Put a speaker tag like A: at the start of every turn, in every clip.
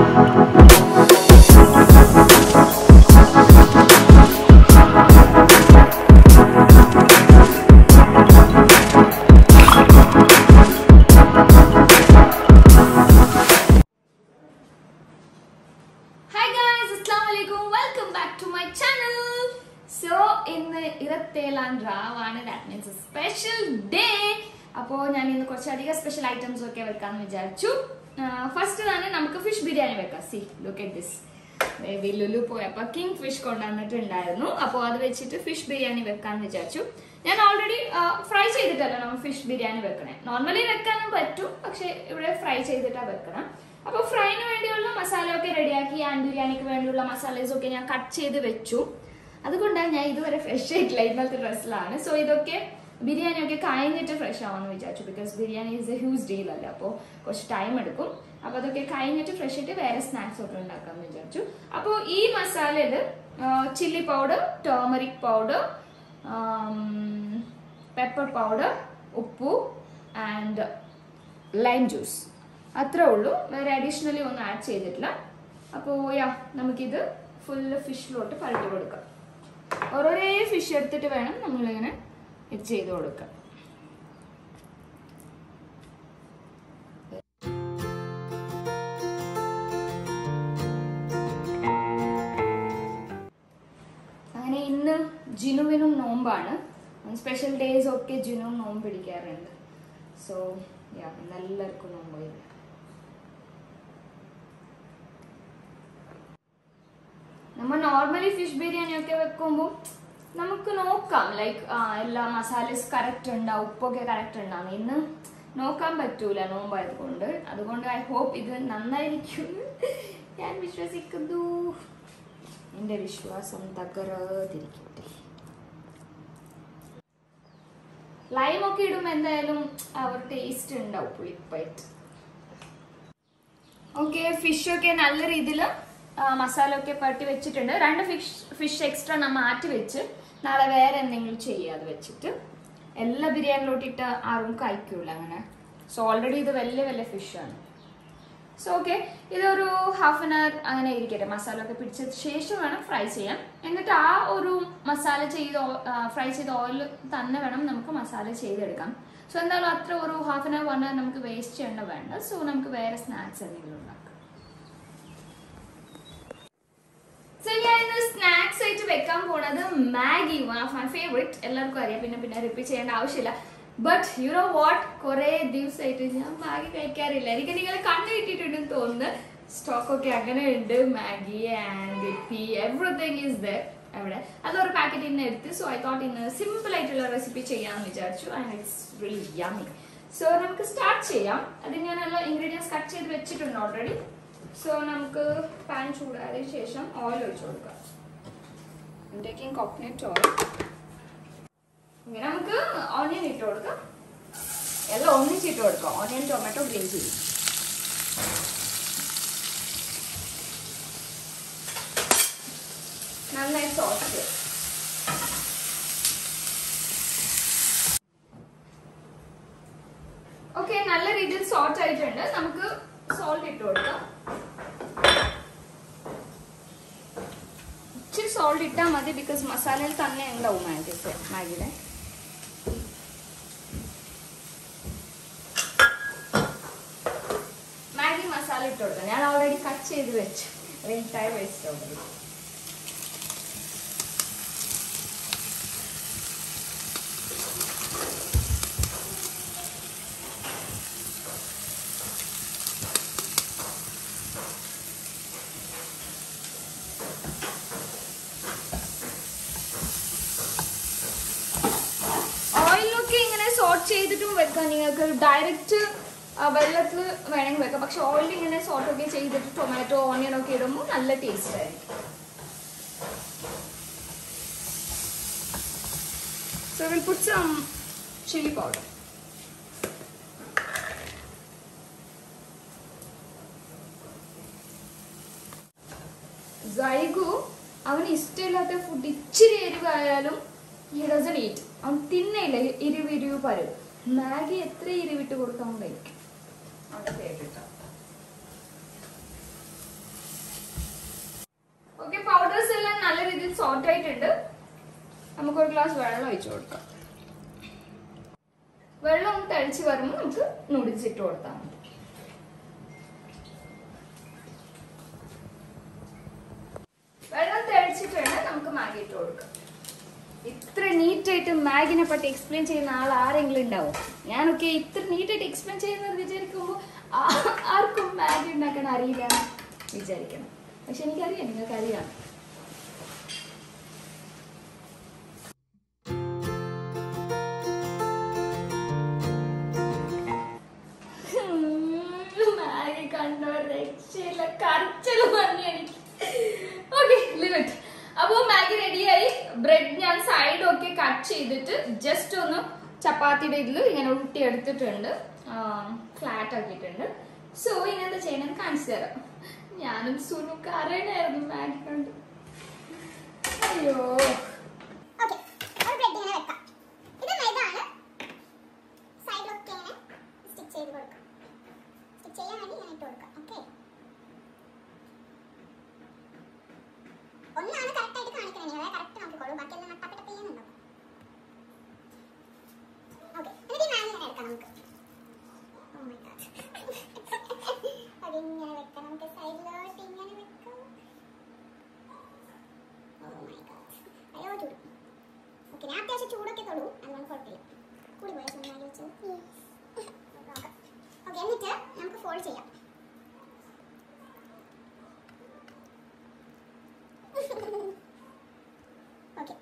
A: Hi guys അസ്സാം വലൈക്കും welcome back to my channel so ഇന്ന് ഇരുപത്തേഴാം രാവാണ് ദാറ്റ് മീൻസ് സ്പെഷ്യൽ ഡേ അപ്പോൾ ഞാൻ ഇന്ന് കുറച്ചധികം സ്പെഷ്യൽ ഐറ്റംസ് ഒക്കെ വെക്കാമെന്ന് വിചാരിച്ചു ഫസ്റ്റ് തന്നെ നമുക്ക് ഫിഷ് ബിരിയാണി വെക്കാം see look at this baby Lulu പോയപ്പോൾ കിങ് ഫിഷ് കൊണ്ടുവന്നിട്ടുണ്ടായിരുന്നു അപ്പോൾ അത് വെച്ചിട്ട് ഫിഷ് ബിരിയാണി വെക്കാമെന്ന് വിചാരിച്ചു ഞാൻ ഓൾറെഡി ഫ്രൈ ചെയ്തിട്ടല്ല നമ്മൾ ഫിഷ് ബിരിയാണി വെക്കണേ നോർമലി വെക്കാനും പറ്റും പക്ഷെ ഇവിടെ ഫ്രൈ ചെയ്തിട്ടാണ് വെക്കണം അപ്പോൾ ഫ്രൈന് വേണ്ടിയുള്ള മസാല ഒക്കെ റെഡിയാക്കി ആൻഡ് ബിരിയാണിക്ക് വേണ്ടിയുള്ള മസാലേസ് ഒക്കെ ഞാൻ കട്ട് ചെയ്ത് വെച്ചു അതുകൊണ്ടാണ് ഞാൻ ഇതുവരെ ഫ്രഷ് ആയിട്ടില്ല ഇന്നത്തെ ഡ്രസ്സിലാണ് സോ ഇതൊക്കെ ബിരിയാണി ഒക്കെ കഴിഞ്ഞിട്ട് ഫ്രഷ് ആവാമെന്ന് വിചാരിച്ചു because biryani is a huge deal അല്ലേ അപ്പോൾ കുറച്ച് ടൈം എടുക്കും അപ്പോൾ അതൊക്കെ കഴിഞ്ഞിട്ട് ഫ്രഷ് ആയിട്ട് വേറെ സ്നാക്സ് ഒക്കെ ഉണ്ടാക്കാമെന്ന് വിചാരിച്ചു അപ്പോൾ ഈ മസാലയിൽ chilli powder turmeric powder pepper powder ഉപ്പു ആൻഡ് ലൈം ജ്യൂസ് അത്രേ ഉള്ളൂ വേറെ അഡീഷണലി ഒന്നും ആഡ് ചെയ്തിട്ടില്ല അപ്പോൾ യാ നമുക്കിത് ഫുള്ള് ഫിഷിലോട്ട് പരട്ടി കൊടുക്കാം ഓരോരേ ഫിഷ് എടുത്തിട്ട് വേണം നമ്മളിങ്ങനെ ഇത് ചെയ്ത് കൊടുക്കാൻ അങ്ങനെ ഇന്ന് ജിനുവിനും നോമ്പാണ് സ്പെഷ്യൽ ഡേയ്സ് ഒക്കെ ജിനുവും നോമ്പ് പിടിക്കാറുണ്ട് സോ യാ ഇന്ന് എല്ലാവർക്കും നോമ്പ് ഇല്ല നമ്മൾ നോർമലി ഫിഷ് ബിരിയാണി ഒക്കെ വെക്കുമ്പോൾ നമുക്ക് നോക്കാം ലൈക്ക് എല്ലാ മസാലസ് കറക്റ്റ് ഉണ്ടാവും ഉപ്പൊക്കെ കറക്റ്റ് ഉണ്ടാവും ഇന്ന് നോക്കാൻ പറ്റൂല നോമ്പായതുകൊണ്ട് അതുകൊണ്ട് ഐ ഹോപ്പ് ഇത് നന്നായിരിക്കും ഞാൻ വിശ്വസിക്കുന്നു എൻ്റെ വിശ്വാസം തകരാതിരിക്കട്ടെ ലൈം ഒക്കെ ഇടുമ്പോൾ എന്തായാലും അവർ ടേസ്റ്റ് ഉണ്ടാവും പുളിപ്പായിട്ട് ഓക്കെ ഫിഷൊക്കെ നല്ല രീതിയിൽ മസാല ഒക്കെ പരട്ടി വെച്ചിട്ടുണ്ട് രണ്ട് ഫിഷ് ഫിഷ് എക്സ്ട്രാ ഞാൻ മാറ്റി വെച്ച് നാളെ വേറെ എന്തെങ്കിലും ചെയ്യുക അത് വെച്ചിട്ട് എല്ലാ ബിരിയാണിലോട്ടിട്ട് ആരും കഴിക്കൂല അങ്ങനെ സോ ഓൾറെഡി ഇത് വലിയ വലിയ ഫിഷാണ് സോ ഓക്കെ ഇതൊരു ഹാഫ് ആൻ അവർ അങ്ങനെ ഇരിക്കട്ടെ മസാല ഒക്കെ പിടിച്ച ശേഷം വേണം ഫ്രൈ ചെയ്യാൻ എന്നിട്ട് ആ ഒരു മസാല ചെയ്ത് ഫ്രൈ ചെയ്ത ഓയിൽ തന്നെ വേണം നമുക്ക് മസാല ചെയ്തെടുക്കാം സോ എന്തായാലും അത്ര ഒരു half an hour one hour നമുക്ക് വേസ്റ്റ് ചെയ്യേണ്ട വേണ്ട സോ നമുക്ക് വേറെ സ്നാക്സ് എന്തെങ്കിലും ഉണ്ടാക്കാം സോ ഞാൻ ഇന്ന് സ്നാക്സ് ആയിട്ട് വെക്കാൻ പോണത് Maggi one of my favourite എല്ലാവർക്കും അറിയാം പിന്നെ പിന്നെ റിപ്പീറ്റ് ചെയ്യേണ്ട ആവശ്യമില്ല ബട്ട് യു നോ വാട്ട് കുറെ ദിവസമായിട്ട് ഞാൻ മാഗി കഴിക്കാറില്ല എനിക്ക് നിങ്ങൾ കണ്ണു കിട്ടിയിട്ടുണ്ടെന്ന് തോന്നുന്നു സ്റ്റോക്ക് ഒക്കെ അങ്ങനെ ഉണ്ട് Maggi and Yippee everything is there അവിടെ അതൊരു പാക്കറ്റ് ഇന്ന് എടുത്ത് സോ ഐ തോട്ട് ഇന്ന് സിമ്പിൾ ആയിട്ടുള്ള റെസിപ്പി ചെയ്യാമെന്ന് വിചാരിച്ചു and it's really yummy so നമുക്ക് സ്റ്റാർട്ട് ചെയ്യാം അത് ഞാനെല്ലാം ഇൻഗ്രീഡിയൻസ് കട്ട് ചെയ്ത് വെച്ചിട്ടുണ്ട് ഓൾറെഡി സോ നമുക്ക് പാൻ ചൂടായതിനു ശേഷം ഓയിൽ ഒഴിച്ചു കൊടുക്കാം ടേക്കിംഗ് കോക്കനട്ട് ഓയിൽ ഇങ്ങനെ നമുക്ക് ഓണിയൻ ഇട്ട് കൊടുക്കാം എല്ലാം ഒന്നിച്ചിട്ട് കൊടുക്കാം ഓണിയൻ ടൊമാറ്റോ ഗ്രീൻ ചില്ലി നന്നായി സോസ് ഓക്കെ നല്ല രീതിയിൽ സോട്ട് ആയിട്ടുണ്ട് നമുക്ക് സോൾട്ട് ഇട്ട് കൊടുക്കാം ഇച്ചിരി സോൾട്ട് ഇട്ടാൽ മതി ബിക്കോസ് മസാലയിൽ തന്നെ ഉണ്ടാവും മാഗിക്ക് മാഗിയുടെ മാഗി മസാല ഇട്ട് കൊടുക്കാം ഞാൻ ഓൾറെഡി കട്ട് ചെയ്ത് വെച്ചു ടൈം വേസ്റ്റ് ഓൾറെഡി ഓയിലൊക്കെ ഇങ്ങനെ സോട്ട് ചെയ്തിട്ടും വെക്കാം നിങ്ങൾക്ക് ഡയറക്റ്റ് വെള്ളത്തിൽ വേണമെങ്കിൽ വെക്കാം പക്ഷെ ഓയിൽ ഇങ്ങനെ സോട്ടൊക്കെ ചെയ്തിട്ട് ടൊമാറ്റോ ഓണിയൻ ഒക്കെ ഇടുമ്പോൾ നല്ല ടേസ്റ്റ് ആയിരിക്കും so will put some chilli powder Saigu അവന് ഇഷ്ടമില്ലാത്ത ഫുഡ് ഇച്ചിരി എരിവായാലും ഹി ഡസൺ ഈറ്റ് അവൻ തിന്നയില്ല എരിവ് എരിവ് പരും മാഗി എത്ര എരിവിട്ട് കൊടുക്കാൻ കഴിക്കും അവന്റെ ഫേവറേറ്റ് സോർട്ട് ആയിട്ടുണ്ട് നമുക്കൊരു ഗ്ലാസ് വെള്ളം ഒഴിച്ചു കൊടുക്കാം വെള്ളം ഒന്ന് തളിച്ച് വരുമ്പോൾ നമുക്ക് നൂഡിൽസ് ഇട്ട് കൊടുത്താൽ മതി വെള്ളം തെളിച്ചിട്ടുണ്ട് നമുക്ക് മാഗി ഇട്ട് കൊടുക്കാം ഇത്ര നീറ്റായിട്ട് മാഗിനെ പറ്റി എക്സ്പ്ലെയിൻ ചെയ്യുന്ന ആൾ ആരെങ്കിലും ഉണ്ടാവും ഞാനൊക്കെ ഇത്ര നീറ്റായിട്ട് എക്സ്പ്ലെയിൻ ചെയ്യുന്നത് വിചാരിക്കുമ്പോൾ ആ- ആർക്കും മാഗി ഉണ്ടാക്കാൻ അറിയില്ല എന്ന് വിചാരിക്കണം പക്ഷെ എനിക്കറിയാം നിങ്ങൾക്ക് അറിയാം മാഗി കണ്ടോ രക്ഷയില്ല കരച്ചിൽ പറഞ്ഞു എനിക്ക് ഓക്കെ ലിമിറ്റ് അപ്പോ മാഗി റെഡിയായി ബ്രെഡ് ഞാൻ സൈഡ് ഒക്കെ കട്ട് ചെയ്തിട്ട് ജസ്റ്റ് ഒന്ന് ചപ്പാത്തിയുടെ ഇതിൽ ഇങ്ങനെ ഉരുട്ടി എടുത്തിട്ടുണ്ട് ഫ്ലാറ്റ് ആക്കിയിട്ടുണ്ട് സോ ഇനി എന്താ ചെയ്യണം കാണിച്ചു തരാം ഞാനും സുനു കരയണായിരുന്നു മാഗി കണ്ട് അയ്യോ
B: ഓക്കെ ഒരു ബ്രെഡ് ഇങ്ങനെ വെക്കാം ഇത് മൈദാണ് സൈഡിലൊക്കെ ഇങ്ങനെ സ്റ്റിച്ച് ചെയ്ത് കൊടുക്കാം സ്റ്റിച്ച് ചെയ്യാൻ വേണ്ടി ഇങ്ങനെ ഇട്ട് കൊടുക്കാം ഓക്കെ ഒന്നാണ് കറക്റ്റ് ആയിട്ട് കാണിക്കണേ അതായത് കറക്റ്റ് നോക്കിക്കോളൂ ബാക്കിയെല്ലാം നട്ടപ്പിട്ട ചെയ്യുന്നുണ്ടോ ഓക്കെ എന്നിട്ട് ഈ മാങ്ങ ഇങ്ങനെ എടുക്കാം നമുക്ക് Oh my God. അതിങ്ങനെ വെക്കാം നമുക്ക് സൈഡിലോട്ട് ഇങ്ങനെ വെക്കാം Oh my God. അയ്യോ ചൂട് ഓക്കെ ഞാൻ അത്യാവശ്യം ചൂടൊക്കെ തൊടു അതുകൊണ്ട് കുഴപ്പമില്ല കൂടി പോയ സുന്ദരി വെച്ചു ഓക്കെ എന്നിട്ട് നമുക്ക് ഫോൾഡ് ചെയ്യാം ഓക്കെ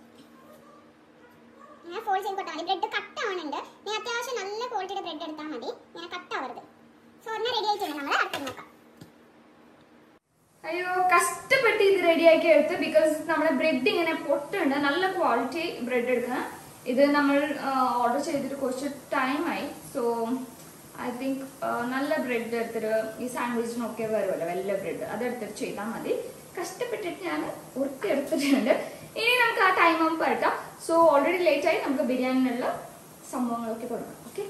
B: ഞാൻ ഫോൾഡ് ചെയ്ത് കൊടുത്താൽ മതി ബ്രെഡ് കട്ട് ആവുന്നുണ്ട് നീ അത്യാവശ്യം നല്ല ക്വാളിറ്റിയുടെ ബ്രെഡ് എടുത്താൽ മതി ഇങ്ങനെ കട്ട് ആവരുത് സോ ഒരെണ്ണം റെഡി ആയിട്ടുണ്ട് നമ്മൾ അടുത്ത് നോക്കാം
A: അയ്യോ കഷ്ടപ്പെട്ട് ഇത് റെഡിയാക്കി എടുത്ത് ബിക്കോസ് നമ്മുടെ ബ്രെഡ് ഇങ്ങനെ പൊട്ടുണ്ട് നല്ല ക്വാളിറ്റി ബ്രെഡ് എടുക്കണം ഇത് നമ്മൾ ഓർഡർ ചെയ്തിട്ട് കുറച്ച് ടൈമായി സോ ഐ തിങ്ക് നല്ല ബ്രെഡ് എടുത്തിട്ട് ഈ സാൻഡ്വിച്ചിനൊക്കെ വരുമല്ലോ വലിയ ബ്രെഡ് അതെടുത്തിട്ട് ചെയ്താൽ മതി കഷ്ടപ്പെട്ടിട്ട് ഞാൻ ഉറുത്തി എടുത്തിട്ടുണ്ട് ഇനി നമുക്ക് ആ ടൈം ആകുമ്പോൾ എടുക്കാം സോ ഓൾറെഡി ലേറ്റ് ആയി നമുക്ക് ബിരിയാണിനുള്ള സംഭവങ്ങളൊക്കെ തുടങ്ങാം ഓക്കെ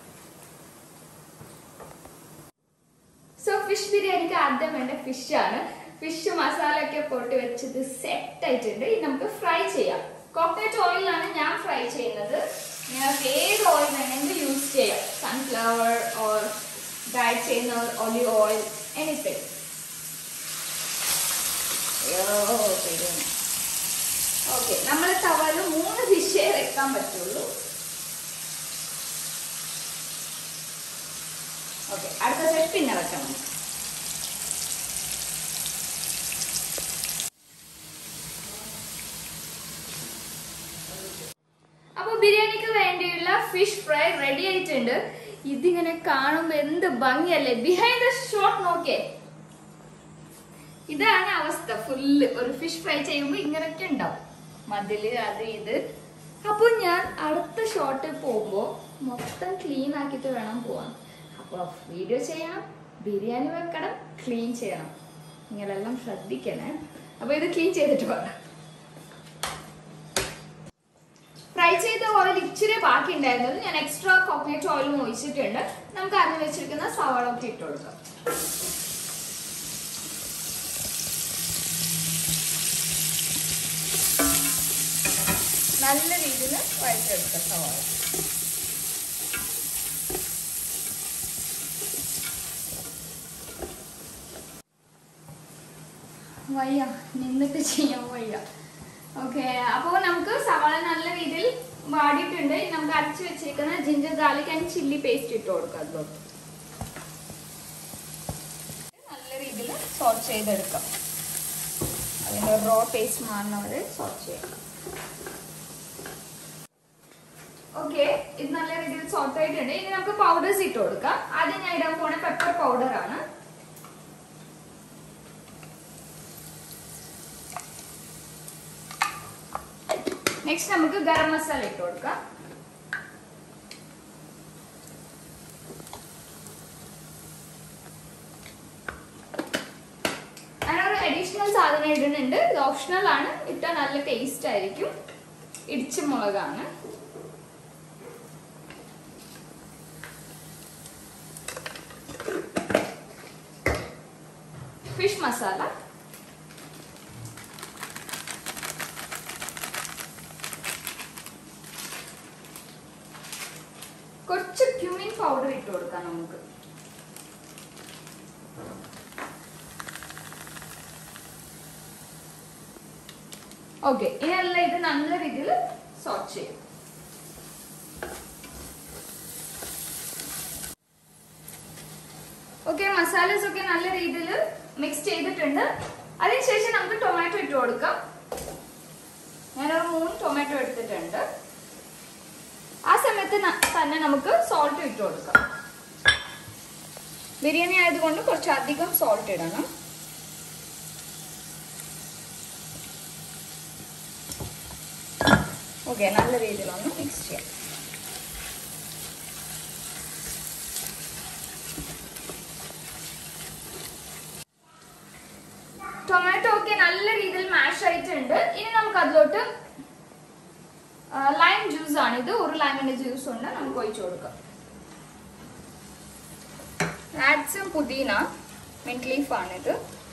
A: സോ ഫിഷ് ബിരിയാണിക്ക് ആദ്യം വേണ്ട ഫിഷ് ആണ് ഫിഷ് മസാല ഒക്കെ പൊട്ടി വെച്ചത് സെറ്റ് ആയിട്ടുണ്ട് ഇനി നമുക്ക് ഫ്രൈ ചെയ്യാം കോക്കനട്ട് ഓയിലാണ് ഞാൻ ഫ്രൈ ചെയ്യുന്നത് നിങ്ങൾക്ക് ഏത് ഓയിൽ വേണമെങ്കിലും യൂസ് ചെയ്യാം സൺഫ്ലവർ ഓർ ഡ്രൈ ചെയ്യുന്ന ഒലിവ് ഓയിൽ എനിത്തിങ് ഓക്കെ നമ്മൾ തവല് മൂന്ന് ഫിഷേ വെക്കാൻ പറ്റുള്ളൂ ഓക്കെ അടുത്ത സെറ്റ് പിന്നെ വെക്കാം നമുക്ക് അപ്പൊ ബിരിയാണിക്ക് വേണ്ടിയുള്ള ഫിഷ് ഫ്രൈ റെഡി ആയിട്ടുണ്ട് ഇതിങ്ങനെ കാണുമ്പോ എന്ത് ഭംഗിയല്ലേ ബിഹൈൻഡ് ദ ഷോട്ട് നോക്കിയേ ഇതാണ് അവസ്ഥ ഫുള്ള് ഒരു ഫിഷ് ഫ്രൈ ചെയ്യുമ്പോൾ ഇങ്ങനെയൊക്കെ ഉണ്ടാവും മതില് അത് ഇത് അപ്പോൾ ഞാൻ അടുത്ത ഷോട്ടിൽ പോകുമ്പോൾ മൊത്തം ക്ലീൻ ആക്കിയിട്ട് വേണം പോവാൻ അപ്പോൾ വീഡിയോ ചെയ്യണം ബിരിയാണി വെക്കണം ക്ലീൻ ചെയ്യണം നിങ്ങളെല്ലാം ശ്രദ്ധിക്കണേ അപ്പോൾ ഇത് ക്ലീൻ ചെയ്തിട്ട് വേണം ഫ്രൈ ചെയ്ത ഓയിൽ ഇച്ചിരി ബാക്കി ഉണ്ടായിരുന്നത് ഞാൻ എക്സ്ട്രാ കോക്കനട്ട് ഓയിലും ഒഴിച്ചിട്ടുണ്ട് നമുക്ക് അതിന് വെച്ചിരിക്കുന്ന സവാള ഒക്കെ ഇട്ട് കൊടുക്കാം നല്ല രീതിയിൽ വഴറ്റെടുക്കാം സവാള വയ്യ നിന്നിട്ട് ചെയ്യാൻ വയ്യ ഓക്കെ അപ്പോൾ നമുക്ക് സവാള നല്ല രീതിയിൽ വാടിയിട്ടുണ്ട് ഇനി നമുക്ക് അരച്ച് വെച്ചിരിക്കുന്ന ginger garlic and chilli paste ഇട്ട് കൊടുക്കാം അതിലോട്ട് നല്ല രീതിയിൽ സോട്ട് ചെയ്തെടുക്കാം അതിൻ്റെ റോ ടേസ്റ്റ് മാറുന്ന വരെ സോട്ട് ചെയ്യാം ഓക്കെ ഇത് നല്ല രീതിയിൽ സോട്ട് ആയിട്ടുണ്ട് ഇനി നമുക്ക് പൗഡേഴ്സ് ഇട്ട് കൊടുക്കാം ആദ്യം ഞാൻ ഇടാൻ പോണ പെപ്പർ പൗഡർ ആണ് നെക്സ്റ്റ് നമുക്ക് ഗരം മസാല ഇട്ട് കൊടുക്കാം അതിനൊരു അഡീഷണൽ സാധനം ഇടുന്നുണ്ട് ഇത് ഓപ്ഷണൽ ആണ് ഇട്ടാൽ നല്ല ടേസ്റ്റ് ആയിരിക്കും ഇടിച്ച മുളകാണ് ഫിഷ് മസാല ഇട്ട് കൊടുക്കാം നമുക്ക് ഓക്കെ ഇനിയല്ല ഇത് നല്ല രീതിയിൽ സോട്ട് ചെയ്യും ഓക്കെ മസാലസ് ഒക്കെ നല്ല രീതിയിൽ മിക്സ് ചെയ്തിട്ടുണ്ട് അതിനുശേഷം നമുക്ക് ടൊമാറ്റോ ഇട്ട് കൊടുക്കാം ഞാനൊരു മൂന്ന് ടൊമാറ്റോ എടുത്തിട്ടുണ്ട് ആ സമയത്ത് ന- തന്നെ നമുക്ക് സോൾട്ട് ഇട്ട് കൊടുക്കാം ബിരിയാണി ആയതുകൊണ്ട് കുറച്ച് അധികം സോൾട്ട് ഇടണം ഓക്കെ നല്ല രീതിയിലൊന്ന് മിക്സ് ചെയ്യാം ടൊമാറ്റോ ഒക്കെ നല്ല രീതിയിൽ മാഷ് ആയിട്ടുണ്ട് ഇനി നമുക്ക് അതിലോട്ട് ലൈം ജ്യൂസ് ആണ് ഇത് ഒരു ലൈമിന്റെ ജ്യൂസ് ഉണ്ട് നമുക്ക് ഒഴിച്ചു കൊടുക്കാം ആഡ്സും പുതിന മിന്റ് ലീഫ് ആണിത്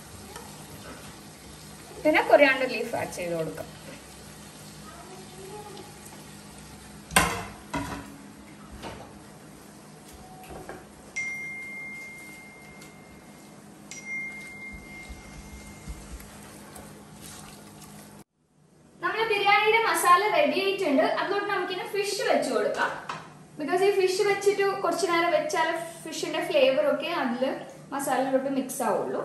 A: പിന്നെ കൊറിയാണ്ടർ ലീഫ് ആഡ് ചെയ്ത് കൊടുക്കാം നമ്മുടെ ബിരിയാണിയുടെ മസാല റെഡി ആയിട്ടുണ്ട് അതുകൊണ്ട് നമുക്കിനി ഫിഷ് വെച്ച് കൊടുക്കാം ബിക്കോസ് ഈ ഫിഷ് വെച്ചിട്ട് കുറച്ച് നേരം വെച്ചാൽ ഫിഷിന്റെ ഫ്ലേവർ ഒക്കെ അതിൽ മസാലയിലോട്ട് മിക്സ് ആവുള്ളൂ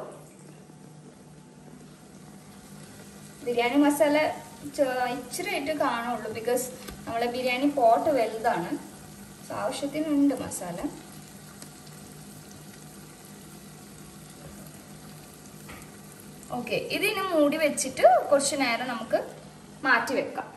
A: ബിരിയാണി മസാല ചെ- ഇച്ചിരി ആയിട്ട് കാണുള്ളൂ ബിക്കോസ് നമ്മളെ ബിരിയാണി പോട്ട് വലുതാണ് So, ആവശ്യത്തിനുണ്ട് മസാല ഓക്കെ ഇതിന് മൂടി വെച്ചിട്ട് കുറച്ച് നേരം നമുക്ക് മാറ്റി വെക്കാം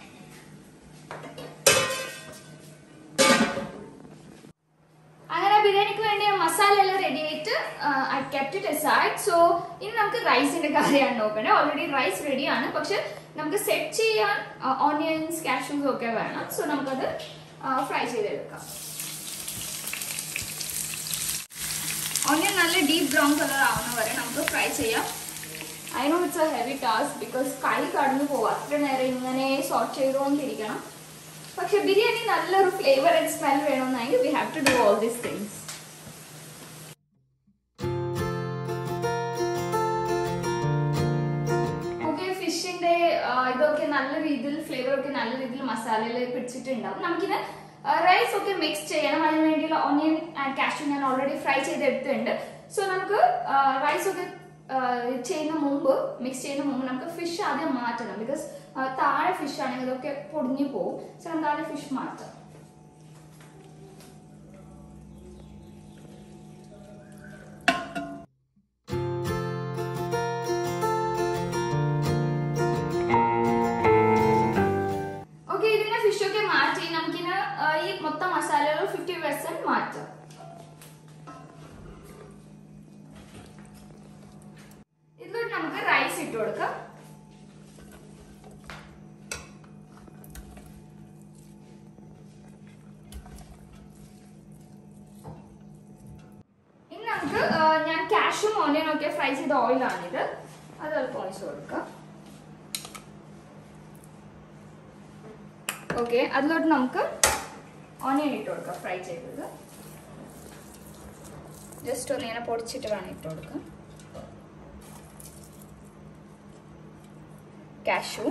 A: അങ്ങനെ ബിരിയാണിക്ക് വേണ്ടി മസാല എല്ലാം റെഡി ആയിട്ട് I kept it aside so ഇനി നമുക്ക് റൈസിന്റെ കാര്യമാണ് നോക്കേണ്ടത് ഓൾറെഡി റൈസ് റെഡിയാണ് പക്ഷെ നമുക്ക് സെറ്റ് ചെയ്യാൻ ഓണിയൻസ് കാഷ്യൂസ് ഒക്കെ വേണം സോ നമുക്കത് ഫ്രൈ ചെയ്തെടുക്കാം ഓണിയൻ നല്ല ഡീപ്പ് ബ്രൗൺ കളർ ആവുന്ന വരെ നമുക്ക് ഫ്രൈ ചെയ്യാം I know it's a heavy task because കൈ കടന്നു പോകും അത്ര നേരം ഇങ്ങനെ സോർട്ട് ചെയ്തുകൊണ്ടിരിക്കണം പക്ഷെ ബിരിയാണി നല്ലൊരു ഫ്ലേവർ ആൻഡ് സ്മെൽ വേണമെന്നെങ്കിൽ we have to do all these things okay ഫിഷിന്റെ ഇതൊക്കെ നല്ല രീതിയിൽ ഫ്ലേവർ ഒക്കെ നല്ല രീതിയിൽ മസാലയിൽ പിടിച്ചിട്ടുണ്ടാവും നമുക്കിത് റൈസ് ഒക്കെ മിക്സ് ചെയ്യണം അതിന് വേണ്ടിയുള്ള ഓണിയൻ ആൻഡ് കാഷ്യൂ ഞാൻ ഓൾറെഡി ഫ്രൈ ചെയ്തെടുത്തിട്ടുണ്ട് സോ നമുക്ക് റൈസ് ഒക്കെ ആ, ചെയ്യുന്ന മുമ്പ് മിക്സ് ചെയ്യുന്ന മുമ്പ് നമുക്ക് ഫിഷ് ആദ്യം മാറ്റണം ബിക്കോസ് താഴെ ഫിഷ് ആണെങ്കിൽ ഇതൊക്കെ പൊടിഞ്ഞു പോകും സോ നമുക്ക് ആദ്യം ഫിഷ് മാറ്റാം ഓക്കെ ഇതിന്റെ ഫിഷ് ഒക്കെ മാറ്റി നമുക്കിന് ആ, ഈ മൊത്തം മസാലകൾ ഫിഫ്റ്റി പെർസെന്റ് മാറ്റാം ഇതിലോട്ട് നമുക്ക് റൈസ് ഇട്ട് കൊടുക്കാം ഇനി നമുക്ക് ആ, ഞാൻ കാഷും ഓണിയനും ഒക്കെ ഫ്രൈ ചെയ്ത ഓയിലാണിത് അത് അല്പം ഒഴിച്ച് കൊടുക്കാം ഓക്കെ അതിലോട്ട് നമുക്ക് ഓണിയൻ ഇട്ട് കൊടുക്കാം ഫ്രൈ ചെയ്തത് ജസ്റ്റ് ഒന്ന് ഇങ്ങനെ പൊടിച്ചിട്ട് വേണം ഇട്ട് കൊടുക്കാം കാഷു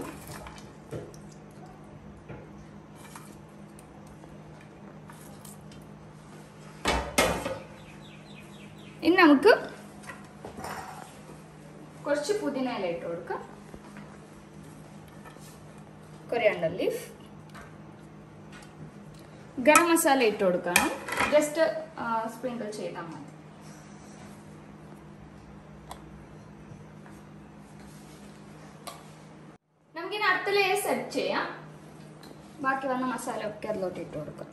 A: ഇനി നമുക്ക് കുറച്ച് പുതിന ഇല ഇട്ട് കൊടുക്കാം കൊറിയാണ്ടർ ലീഫ് ഗരം മസാല ഇട്ട് കൊടുക്കണം ജസ്റ്റ് സ്പ്രിങ്കിൾ ചെയ്താൽ മതി നമുക്കിനി അടുത്ത ലെയർ സെറ്റ് ചെയ്യാം ബാക്കി വന്ന മസാല ഒക്കെ അതിലോട്ട് ഇട്ട് കൊടുക്കാം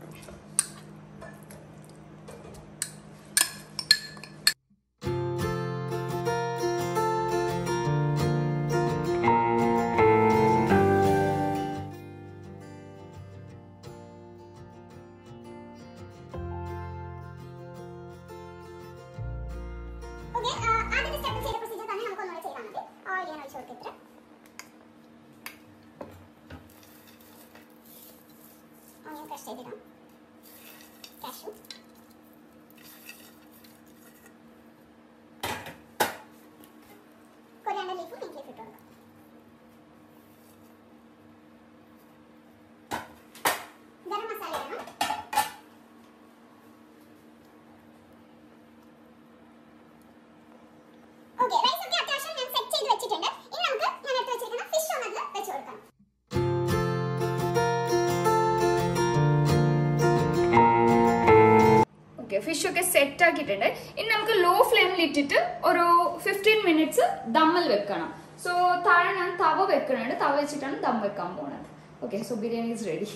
B: ഓക്കെ ആദ്യത്തെ സ്റ്റെപ്പ് ചെയ്ത പ്രൊസീജിയർ തന്നെ നമുക്ക് ഒന്നുകൂടെ ചെയ്താൽ മതി ഓയിൽ ഞാൻ ഒഴിച്ചു കൊടുത്തിട്ട് ഓണിയൻ ക്രഷ് ചെയ്തിടാം കാഷ്യൂ
A: ഫിഷ് ഒക്കെ സെറ്റ് ആക്കിയിട്ടുണ്ട് ഇനി നമുക്ക് ലോ ഫ്ലെയിമിൽ ഇട്ടിട്ട് ഒരു ഫിഫ്റ്റീൻ മിനിറ്റ്സ് ദമ്മിൽ വെക്കണം സോ താഴെ ഞാൻ തവ വെക്കുന്നുണ്ട് തവ വെച്ചിട്ടാണ് ദം വെക്കാൻ പോണത് okay so biryani is ready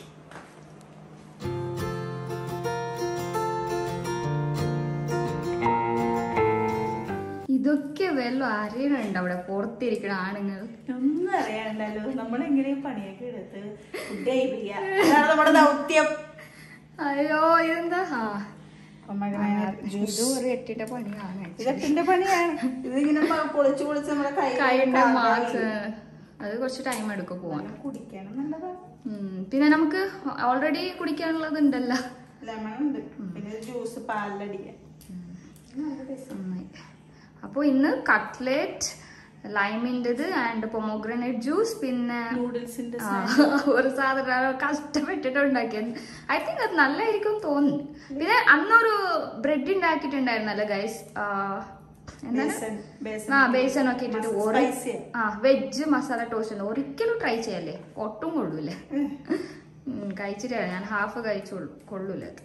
A: ഇതൊക്കെ വല്ല അറിയണുണ്ട് അവിടെ പുറത്തിരിക്കണ ആണുങ്ങൾ
C: ഒന്നും അറിയാണ്ടല്ലോ നമ്മളെങ്ങനെയും പണിയൊക്കെ എടുത്ത് ഫുഡ് കഴിപ്പിക്കുക അതാണ് നമ്മുടെ ദൗത്യം
A: അയ്യോ ഇതെന്താ ആ
C: അപ്പൊ മകനെ ജ്യൂസ്
A: ഇത് ഒരു എട്ടിട്ട പണിയാണ്
C: ഇതെട്ടിന്റെ പണിയാണ് ഇതിങ്ങനെ മ- പൊളിച്ച് പൊളിച്ച് നമ്മുടെ കൈ
A: കൈയുടെ മാർക്സ് അത് കുറച്ച് ടൈം എടുക്കും പോവാൻ
C: കുടിക്കാനും നല്ലതാണ്
A: ഉം. പിന്നെ നമുക്ക് ഓൾറെഡി കുടിക്കാനുള്ളത് ഉണ്ടല്ലോ
C: ലെമൺ ഉണ്ട് പിന്നെ ജ്യൂസ് പാലിലടിക്കാൻ നല്ല taste.
A: നന്നായി അപ്പോൾ ഇന്ന് കട്ട്ലേറ്റ് ലൈമിൻ്റെത് ആൻഡ് പൊമോഗ്രനേറ്റ് ജ്യൂസ് പിന്നെ
C: നൂഡിൽസിന്റെ
A: ആ, ഒരു സാധനം കഷ്ടപ്പെട്ടിട്ട് ഉണ്ടാക്കിയത് ഐ തിങ്ക് അത് നല്ലതായിരിക്കും തോന്നുന്നു പിന്നെ അന്നൊരു ബ്രെഡ് ഉണ്ടാക്കിയിട്ടുണ്ടായിരുന്നല്ലോ ഗൈസ് എന്താണ്
C: ബേസൻ ബേസൻ
A: ആ ബേസൻ ഒക്കെ ഇട്ടിട്ട്
C: മസ-
A: ഒരു
C: spicy ആ.
A: ആ വെജ് മസാല ടോസ്റ്റ് ഉണ്ട് ഒരിക്കലും ട്രൈ ചെയ്യല്ലേ ഒട്ടും കൊള്ളൂലേ ഉം, കഴിച്ചിട്ടില്ല ഞാൻ ഹാഫ് കഴിച്ചോളൂ കൊള്ളൂല അത്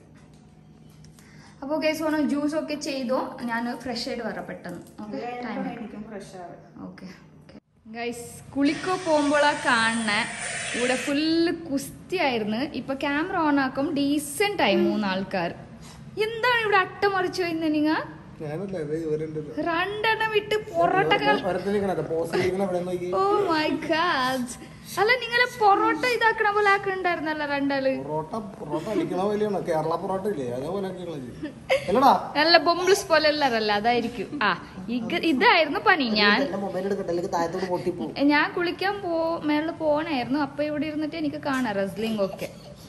A: അപ്പോൾ കേസ് വേണം ജ്യൂസ് ഒക്കെ ചെയ്തോ ഞാൻ ഫ്രഷ് ആയിട്ട് വരാം പെട്ടെന്ന് ഓക്കെ ടൈം
C: എനിക്കും ഫ്രഷ് ആവും
A: ഓക്കെ ഗൈസ് കുളിക്കോ പോകുമ്പോഴാ കാണണേ ഇവിടെ ഫുള്ള് കുസ്തിയായിരുന്നു ഇപ്പൊ ക്യാമറ ഓൺ ആക്കും ഡീസെന്റ് ആയി മൂന്നാൾക്കാർ എന്താണ് ഇവിടെ അട്ടമറിച്ചു ഇന്ന് നിങ്ങ
D: ഞാനല്ല ഇത് ഇവരുണ്ട്
A: രണ്ടെണ്ണം വിട്ട് പൊറോട്ട കളി
D: ഓരോരുത്തരിക്കണ പോസ് ചെയ്തിരിക്കണ അവിടെ നോക്കി
A: ഓ മൈ ഗാഡ് അല്ല നിങ്ങളെ പൊറോട്ട ഇതാക്കണ പോലെ ആക്കണ്ടായിരുന്നല്ലോ രണ്ടാള്
D: പൊറോട്ട പൊറോട്ട അടിക്കണ പോലെയാണോ കേരള പൊറോട്ട ഇല്ലേ അതേപോലെ അല്ലടാ
A: നല്ല ബൊംബ്ലസ് പോലെ എല്ലാരല്ല അതായിരിക്കും ആ ഇക- ഇതായിരുന്നു പണി ഞാൻ
D: എന്റെ മൊബൈൽ എടുക്കട്ടെ അല്ലെങ്കിൽ താഴത്തോട് പൊട്ടിപ്പോ
A: ഞാൻ കുളിക്കാൻ പോ മേളിൽ പോണായിരുന്നു അപ്പൊ ഇവിടെ ഇരുന്നിട്ട് എനിക്ക് കാണാം റെസ്ലിംഗ് ഒക്കെ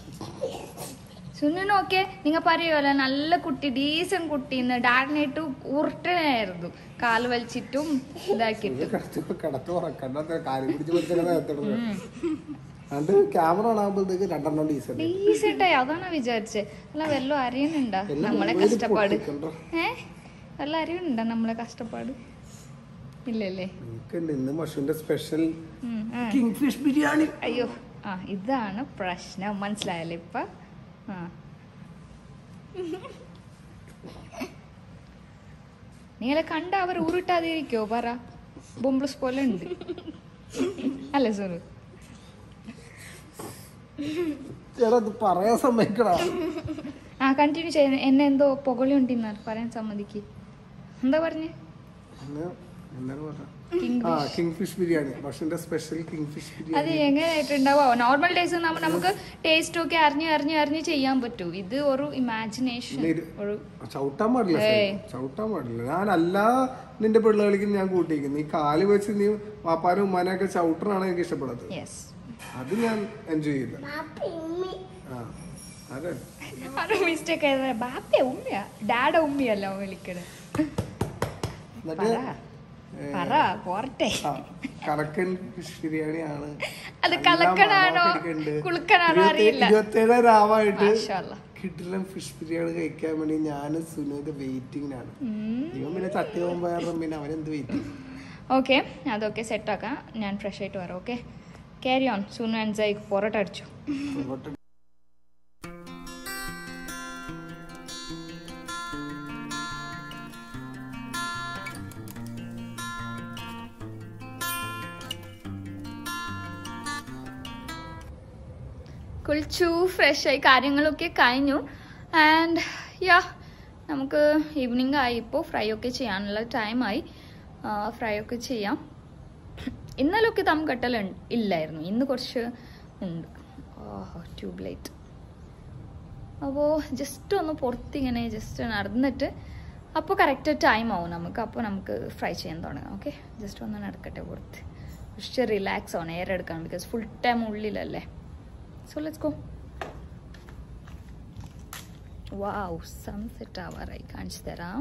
A: സുനനൊക്കെ നിങ്ങ പറയുമല്ലോ നല്ല കുട്ടി ഡീസൻ കുട്ടി ഇന്ന് ഡാഡിനായിട്ട് ഉരുട്ടനായിരുന്നു കാല് വലിച്ചിട്ടും ഇതാക്കിയിട്ടും
D: കിടത്തി കിടത്തി ഉറക്കണ്ട കാര്യം പിടിച്ച് പിടിച്ചത് അണ്ട് ക്യാമറ ആകുമ്പോഴത്തേക്ക് രണ്ടെണ്ണം ഡീസൽ
A: ഡീസൻ്റായി അതാണ് വിചാരിച്ചത് അല്ല വല്ലതും അറിയുന്നുണ്ടോ
D: എല്ലാം
A: നമ്മളെ
D: mobile
A: കഷ്ടപ്പാട്
D: പൊട്ടിക്കണ്ട.
A: ഏ വല്ല അറിയുന്നുണ്ടോ നമ്മളെ കഷ്ടപ്പാട് ഇല്ലല്ലേ
D: എനിക്കുണ്ട് ഇന്ന് മഷുവിന്റെ സ്പെഷ്യൽ
A: ഉം, ആ.
D: കിങ് ഫിഷ് ബിരിയാണി
A: അയ്യോ ആ ഇതാണ് പ്രശ്നം മനസ്സിലായല്ലേ ഇപ്പൊ ആ നിങ്ങളെ കണ്ട അവർ ഉരുട്ടാതിരിക്കോ പറ ബൊംബ്ലസ് പോലെ ഉണ്ട് അല്ലേ സോനു
D: ചേട്ടാ ഇത് പറയാൻ സമ്മതിക്കടാ
A: ആ കണ്ടിന്യൂ ചെയ്യുന്ന എന്നെ എന്തോ പുകളി ഉണ്ടെന്നാ പറയാൻ സമ്മതിക്ക് എന്താ പറഞ്ഞേ
D: ഇന്ന് എന്താണ് പറഞ്ഞ
A: King
D: ആ കിങ് ഫിഷ് ബിരിയാണി മഷുവിന്റെ സ്പെഷ്യൽ കിങ് ഫിഷ്
A: അത്
D: ബിരിയാണി
A: എങ്ങനെയായിട്ടുണ്ടാവോ നോർമൽ ഡേയ്സ് നമുക്ക് ടേസ്റ്റ് ഒക്കെ അറിഞ്ഞ് അറിഞ്ഞ് അറിഞ്ഞ് ചെയ്യാൻ പറ്റൂ ഇത് ഒരു ഇമാജിനേഷൻ
D: ഇല്ല, ഇത്
A: ഒരു
D: ചവിട്ടാൻ പാടില്ല
A: ഏയ്.
D: സൈഡ്. ചവിട്ടാൻ പാടില്ല ഞാൻ എല്ലാ നിന്റെ പിള്ളേർക്ക് ഞാൻ കൂട്ടിയിരിക്കുന്നു ഈ കാല് വെച്ച് നീ വാപ്പാനും ഉമ്മാനൊക്കെ ചവിട്ടണാണ് എനിക്ക് ഇഷ്ടപ്പെടുന്നത്
A: യെസ്
D: അത് ഞാൻ എൻജോയ് ചെയ്ത
B: ബാപ്പി ഉമ്മി
D: ആ അതെ
A: അത് മിസ്റ്റേക്ക് ആയത് ബാപ്പ ഉമ്മയാ ഡാഡ ഉമ്മയല്ല വിളിക്കണേ
D: എന്നിട്ട്
A: പറ പറ പോരട്ടെ
D: ആ, കലക്കൻ ഫിഷ് ബിരിയാണിയാണ്
A: അത് കലക്കനാണോ കുളുക്കനാണോ അറിയില്ല
D: ഇരുപത്തേഴ് രാവായിട്ട്
A: മാഷാഅല്ലാ.
D: കിട്ടില്ല ഫിഷ് ബിരിയാണി കഴിക്കാൻ വേണ്ടി ഞാനും സുനോദ് വെയിറ്റിംഗിനാണ് ഇവൻ പിന്നെ ചട്ടി പോകുമ്പോ കാരണം പിന്നെ അവനെന്ത് വെയിറ്റ്
A: ഓക്കെ അതൊക്കെ സെറ്റാക്കാം ഞാൻ ഫ്രഷ് ആയിട്ട് വരാം okay carry on Sunu and Saik parotta അടിച്ചു കുളിച്ചു ഫ്രഷായി കാര്യങ്ങളൊക്കെ കഴിഞ്ഞു ആൻഡ് യാ നമുക്ക് ഈവനിങ് ആയി ഇപ്പോൾ ഫ്രൈ ഒക്കെ ചെയ്യാനുള്ള ടൈമായി ഫ്രൈ ഒക്കെ ചെയ്യാം ഇന്നലൊക്കെ ദം കട്ടൽ ഇല്ലായിരുന്നു ഇന്ന് കുറച്ച് ഉണ്ട് ഓഹോ ട്യൂബ് ലൈറ്റ് അപ്പോൾ ജസ്റ്റ് ഒന്ന് പുറത്തിങ്ങനെ ജസ്റ്റ് നടന്നിട്ട് അപ്പോൾ കറക്റ്റ് ടൈം ആവും നമുക്ക് അപ്പോൾ നമുക്ക് ഫ്രൈ ചെയ്യാൻ തുടങ്ങാം ഓക്കെ ജസ്റ്റ് ഒന്ന് നടക്കട്ടെ പുറത്ത് കുറച്ച് റിലാക്സ് ആവണം എയർ എടുക്കണം ബിക്കോസ് ഫുൾ ടൈം ഉള്ളിലല്ലേ so let's go wow sunset ആവാറായി കാണിച്ചു തരാം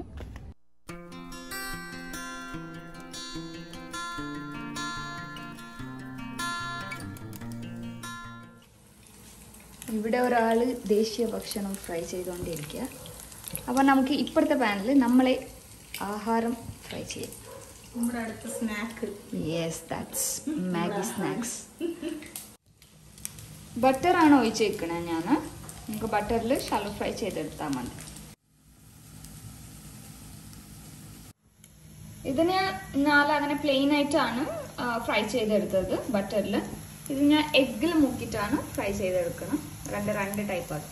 A: ഇവിടെ ഒരാൾ ദേശീയ ഭക്ഷണം ഫ്രൈ ചെയ്തുകൊണ്ടിരിക്കുക അപ്പോൾ നമുക്ക് ഇപ്പോഴത്തെ പാനിൽ നമ്മളെ ആഹാരം ഫ്രൈ ചെയ്യാം
C: നമ്മുടെ അടുത്ത snack
A: yes that's Maggi snacks ബട്ടറാണ് ഒഴിച്ചേക്കണേ ഞാൻ നമുക്ക് ബട്ടറിൽ ഷാലോ ഫ്രൈ ചെയ്തെടുത്താൽ മതി നാല് അങ്ങനെ പ്ലെയിൻ ആയിട്ടാണ് ഫ്രൈ ചെയ്തെടുത്തത് ബട്ടറിൽ ഇത് ഞാൻ എഗ്ഗിൽ മുക്കിയിട്ടാണ് ഫ്രൈ ചെയ്തെടുക്കണം രണ്ട് രണ്ട് ടൈപ്പ് ആക്കി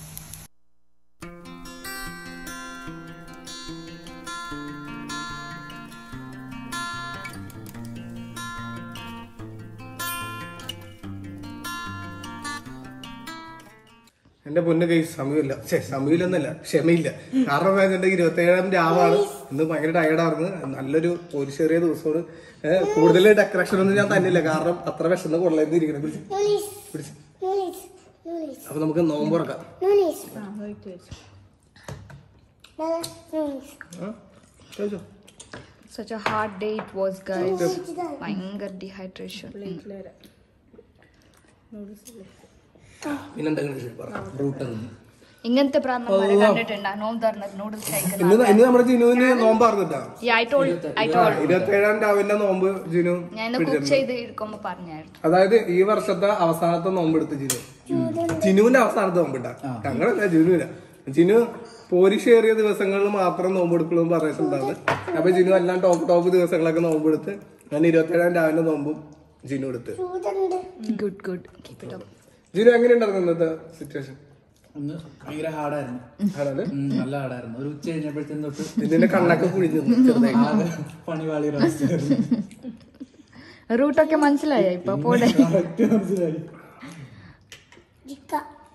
D: എന്റെ പൊന്ന് കൈ സമയമില്ല ഛേ സമയമില്ലെന്നല്ല ക്ഷമയില്ല കാരണം എന്താ വെച്ചിട്ടുണ്ടെങ്കിൽ ഇരുപത്തേഴാം രാവാണ് ഇന്ന് ഭയങ്കര ടയർഡായിരുന്നു നല്ലൊരു ഒരു ചെറിയ ദിവസമാണ് ഏഹ്, കൂടുതൽ ഡെക്കറേഷൻ ഒന്നും ഞാൻ തന്നില്ല കാരണം അത്ര വിശന്ന് കൊള്ളായിരുന്നു ഇരിക്കണം പിടിച്ച്
B: നൂലീസ്
D: പിടിച്ച്
B: നൂലീസ് നൂലീസ്
D: അപ്പൊ നമുക്ക് നോമ്പ് തുറക്കാം
B: നൂലീസ്
C: ആ വെയിറ്റ് വെച്ചു
B: ദാദാ നൂലീസ്
D: ആ, ചോദിച്ചോ
A: such a hard day it was guys ഭയങ്കര ഡീഹൈഡ്രേഷൻ
C: പ്ലേറ്റിൽ വരാം നൂഡിൽസ് ഇല്ലേ
D: പിന്നെന്താ റൂട്ട്
A: ഇങ്ങനത്തെ പ്രാന്തന്മാരെ കണ്ടിട്ടുണ്ടോ നോമ്പ് തുറന്നത് നൂഡിൽസ് കഴിക്കുന്നത്
D: ഇന്ന് ഇന്ന് നമ്മുടെ ജിനുവിന് നോമ്പാർന്നിട്ടാ
A: Yeah, I told, I told.
D: ഇരുപത്തേഴാം രാവിലെ നോമ്പ് ജിനു
A: ഞാൻ ഇന്ന് കുക്ക് ചെയ്ത് ഇരിക്കുമ്പോ പറഞ്ഞായിരുന്നു
D: അതായത് ഈ വർഷത്തെ അവസാനത്തെ നോമ്പെടുത്ത് ജിനു ജിനുവിന്റെ അവസാനത്തെ നോമ്പിട്ടാ ഞങ്ങളല്ല ജിനുവിന ജിനു പോരിഷേറിയ ദിവസങ്ങളിൽ മാത്രം നോമ്പെടുക്കുള്ളൂ എന്ന് പറഞ്ഞിട്ടുണ്ടാവും അപ്പൊ ജിനു എല്ലാം ടോപ്പ് ടോപ്പ് ദിവസങ്ങളൊക്കെ നോമ്പെടുത്ത് ഞാൻ ഇരുപത്തേഴാം രാവിലെ നോമ്പും ജിനു എടുത്ത്
B: ചൂടുണ്ട്
A: good good keep it up
D: Jinu എങ്ങനെയുണ്ടായിരുന്നു ഇന്നത്തെ സിറ്റുവേഷൻ
E: അന്ന് ഭയങ്കര ഹാർഡായിരുന്നു
D: ആണല്ലേ
E: നല്ല ഹാർഡായിരുന്നു ഒരു ഉച്ച കഴിഞ്ഞപ്പോഴത്തേനും തൊട്ട്
D: ഇതിന്റെ കണ്ണൊക്കെ കുഴിഞ്ഞു ചെറുതായിട്ട്
E: ആകെ പണിവാളിയുടെ അവസ്ഥയായിരുന്നു
A: റൂട്ടൊക്കെ മനസ്സിലായോ ഇപ്പൊ പോലെ
E: കറക്റ്റ് മനസ്സിലായി
B: ജിക്ക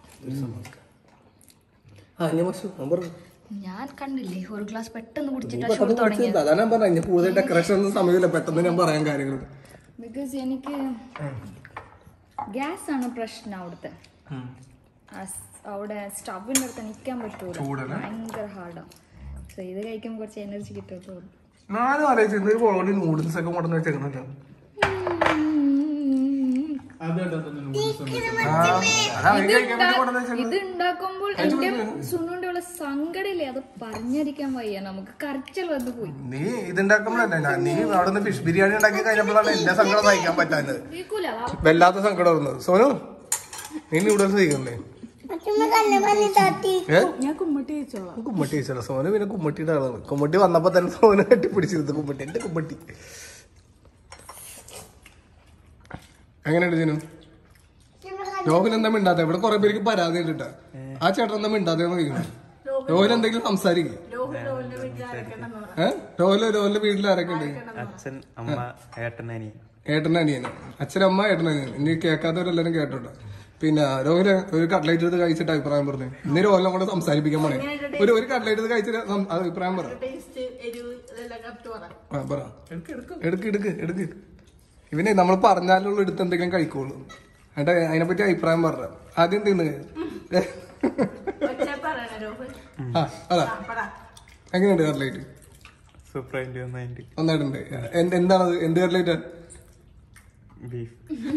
D: ആ ഞാൻ മസു നമ്പർ
A: ഞാൻ കണ്ടില്ലേ ഒരു ഗ്ലാസ് പെട്ടെന്ന് കുടിച്ചിട്ട് ഷോ
D: പെട്ടെന്ന്
A: തുടങ്ങി
D: കുടിച്ചത് അതാണ് ഞാൻ പറഞ്ഞത് ഇനി കൂടുതൽ ഡെക്കറേഷൻ ഒന്നും സമയമില്ല പെട്ടെന്ന് ഞാൻ പറയാൻ കാര്യങ്ങൾ
A: ബിക്കോസ് എനിക്ക് ഗ്യാസ് ആണ് പ്രശ്നം അവിടുത്തെ ആ സ് അവിടെ സ്റ്റവിന്റെ അടുത്ത് നിൽക്കാൻ പറ്റൂല ഭയങ്കര ഹാർഡാണ് സോ ഇത് കഴിക്കുമ്പോൾ കുറച്ച് എനർജി കിട്ടും
D: ഞാനും ആലോചിച്ചു ഇന്നൊരു ബോളി നൂഡിൽസ് ഒക്കെ കൊണ്ടുവന്ന് വെച്ചേക്കണല്ലോ
A: ഇത് ഉണ്ടാക്കുമ്പോൾ എന്റെ സുനുന്റെ ഉള്ള സങ്കടമില്ലേ അത് പറഞ്ഞിരിക്കാൻ വയ്യ നമുക്ക് കരച്ചൽ വന്നു പോയി
D: നീ ഇതുണ്ടാക്കുമ്പോഴല്ലേ ഞാൻ നീ അവിടെ നിന്ന് ഫിഷ് ബിരിയാണി ഉണ്ടാക്കി കഴിഞ്ഞപ്പോഴാണ് എന്റെ സങ്കടം സഹിക്കാൻ പറ്റാഞ്ഞത്
A: കേൾക്കൂല
D: വല്ലാത്ത സങ്കടം വന്നത് സോനു നീ നൂഡിൽസ് കഴിക്കണ്ടേ
B: അച്ഛമ്മ കണ്ണു പറഞ്ഞ് താത്തി
D: ഏ
C: ഞാൻ കുമ്മട്ടി കഴിച്ചോളാം
D: കുമ്മട്ടി കഴിച്ചല്ല സോനു പിന്നെ കുമ്മട്ടിയുടെ ആളാണ് കുമ്മട്ടി വന്നപ്പോ തന്നെ സോനു കെട്ടിപ്പിടിച്ചിരുന്നു കുമ്മട്ടി എന്റെ കുമ്മട്ടി എങ്ങനെയുണ്ട് ജിനു രോഹൻ എന്താ മിണ്ടാത്ത ഇവിടെ കുറെ പേർക്ക് പരാതി ഉണ്ട് ആ ചേട്ടൻ എന്താ മിണ്ടാത്തേന്ന് ചോദിക്കണം രോഹൻ എന്തെങ്കിലും സംസാരിക്കും ഏഹ് രോഹല് രോഹലിന്റെ വീട്ടിൽ ആരൊക്കെ ഉണ്ട്
F: അച്ഛൻ അമ്മ ഏട്ടൻ അനിയൻ
D: ഏട്ടൻ അനിയന് അച്ഛനമ്മ ഏട്ടൻ അനിയൻ ഇനി കേൾക്കാത്തവരെല്ലാരും കേട്ടോട്ടോ പിന്നെ രോഹില് ഒരു കട്ട്ലൈറ്റ് എടുത്ത് കഴിച്ചിട്ട് അഭിപ്രായം പറഞ്ഞു ഇന്ന് രോഹിനെ കൂടെ സംസാരിപ്പിക്കാൻ പോണേ ഒരു ഒരു കട്ട്ലൈറ്റ് എടുത്ത് കഴിച്ചിട്ട് സം- അഭിപ്രായം പറ
C: ടേസ്റ്റ് എരിവ് ഇതെല്ലാം കറക്റ്റ് പറ
D: ആ, പറ എടുക്ക് എടുക്ക് എടുക്ക് ഇവനെ നമ്മൾ പറഞ്ഞാലുള്ള എടുത്ത് എന്തെങ്കിലും കഴിക്കുള്ളൂ എന്നിട്ട് അതിനെപ്പറ്റി അഭിപ്രായം പറഞ്ഞ ആദ്യം തിന്ന്
C: ഒച്ച പറയണ രോഹൻ
D: ആ അതാ
C: പറ
D: എങ്ങനെയുണ്ട് കട്ട്ലൈറ്റ്
F: സൂപ്പർ ആൻറ്റി ഒന്നായിട്ട്
D: നന്നായിട്ടുണ്ട് എന്ത് എന്താണത് എന്ത് കട്ട്ലൈറ്റ്
F: ബീഫ്